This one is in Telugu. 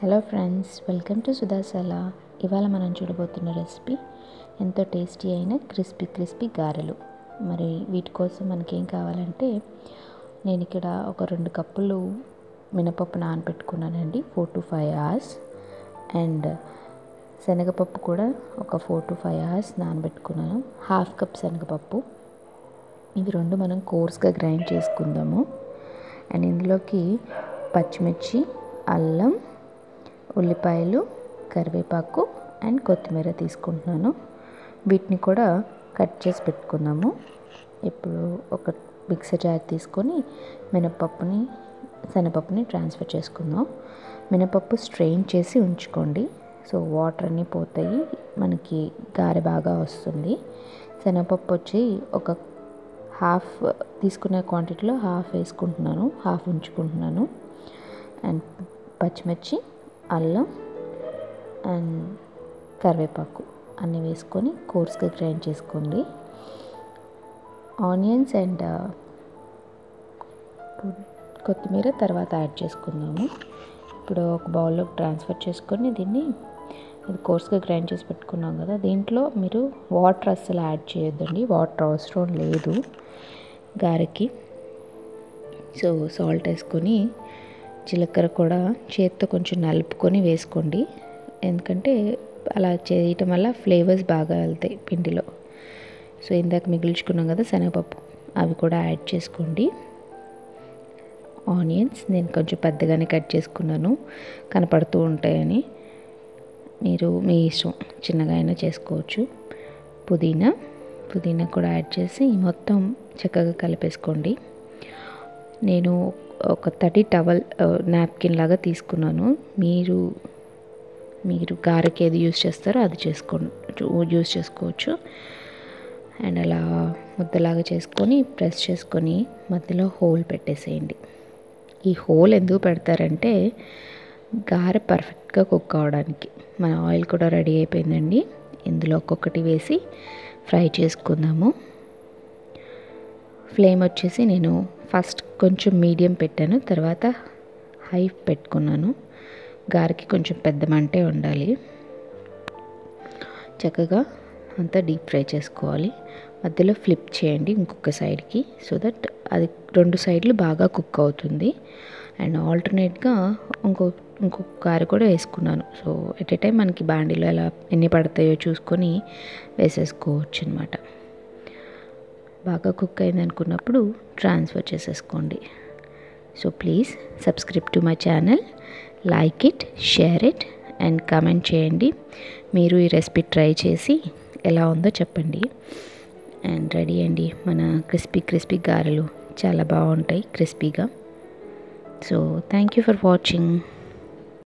హలో ఫ్రెండ్స్ వెల్కమ్ టు సుధాసలా ఇవాళ మనం చూడబోతున్న రెసిపీ ఎంతో టేస్టీ అయిన క్రిస్పీ క్రిస్పీ గారెలు మరి వీటి కోసం మనకేం కావాలంటే నేను ఇక్కడ ఒక రెండు కప్పులు మినపప్పు నానబెట్టుకున్నానండి four to five hours and శనగపప్పు కూడా ఒక ఫోర్ టు ఫైవ్ అవర్స్ నానబెట్టుకున్నాను హాఫ్ కప్ శనగపప్పు ఇవి రెండు మనం కోర్స్గా గ్రైండ్ చేసుకుందాము అండ్ ఇందులోకి పచ్చిమిర్చి అల్లం ఉల్లిపాయలు కరివేపాకు అండ్ కొత్తిమీర తీసుకుంటున్నాను వీటిని కూడా కట్ చేసి పెట్టుకుందాము ఇప్పుడు ఒక మిక్సర్ జార్ తీసుకొని మినపప్పుని శనగపప్పుని ట్రాన్స్ఫర్ చేసుకుందాం మినపప్పు స్ట్రెయిన్ చేసి ఉంచుకోండి సో వాటర్ అన్నీ పోతాయి మనకి గారె బాగా వస్తుంది శనగపప్పు వచ్చి ఒక హాఫ్ తీసుకునే క్వాంటిటీలో హాఫ్ వేసుకుంటున్నాను హాఫ్ ఉంచుకుంటున్నాను అండ్ పచ్చిమిర్చి అల్లం అండ్ కరివేపాకు అన్నీ వేసుకొని కోర్స్గా గ్రైండ్ చేసుకోండి ఆనియన్స్ అండ్ కొత్తిమీర తర్వాత యాడ్ చేసుకుందాము ఇప్పుడు ఒక బౌల్లోకి ట్రాన్స్ఫర్ చేసుకొని దీన్ని ఇది కోర్స్గా గ్రైండ్ చేసి పెట్టుకున్నాం కదా దీంట్లో మీరు వాటర్ అస్సలు యాడ్ చేయొద్దండి వాటర్ అవసరం లేదు గారెకి సో సాల్ట్ వేసుకొని జీలకర్ర కూడా చేత్తో కొంచెం నలుపుకొని వేసుకోండి ఎందుకంటే అలా చేయటం వల్ల ఫ్లేవర్స్ బాగా వెళ్తాయి పిండిలో సో ఇందాక మిగిల్చుకున్నాం కదా శనగపప్పు అవి కూడా యాడ్ చేసుకోండి ఆనియన్స్ నేను కొంచెం పెద్దగానే కట్ చేసుకున్నాను కనపడుతూ ఉంటాయని మీరు మీ ఇష్టం చిన్నగా అయినా చేసుకోవచ్చు పుదీనా పుదీనా కూడా యాడ్ చేసి మొత్తం చక్కగా కలిపేసుకోండి నేను ఒక తడి టవల్ నాప్కిన్ లాగా తీసుకున్నాను మీరు మీరు గారెకి ఏది యూస్ చేస్తారో అది చేసుకో యూస్ చేసుకోవచ్చు అండ్ అలా ముద్దలాగా చేసుకొని ప్రెస్ చేసుకొని మధ్యలో హోల్ పెట్టేసేయండి ఈ హోల్ ఎందుకు పెడతారంటే గారె పర్ఫెక్ట్గా కుక్ అవడానికి మన ఆయిల్ కూడా రెడీ అయిపోయిందండి ఇందులో ఒక్కొక్కటి వేసి ఫ్రై చేసుకుందాము ఫ్లేమ్ వచ్చేసి నేను ఫస్ట్ కొంచెం మీడియం పెట్టాను తర్వాత హై పెట్టుకున్నాను గారికి కొంచెం పెద్ద మంటే ఉండాలి చక్కగా అంతా డీప్ ఫ్రై చేసుకోవాలి మధ్యలో ఫ్లిప్ చేయండి ఇంకొక సైడ్కి సో దట్ అది రెండు సైడ్లు బాగా కుక్ అవుతుంది అండ్ ఆల్టర్నేట్గా ఇంకో ఇంకొక గారి కూడా వేసుకున్నాను సో ఎట్ ఏ టైం మనకి బాండీలో ఎలా ఎన్ని పడతాయో చూసుకొని వేసేసుకోవచ్చు అనమాట బాగా కుక్ అయింది అనుకున్నప్పుడు ట్రాన్స్ఫర్ చేసేసుకోండి so please subscribe to my channel like it share it and comment చేయండి మీరు ఈ రెసిపీ ట్రై చేసి ఎలా ఉందో చెప్పండి అండ్ రెడీ అండి మన క్రిస్పీ క్రిస్పీ గారెలు చాలా బాగుంటాయి క్రిస్పీగా so thank you for watching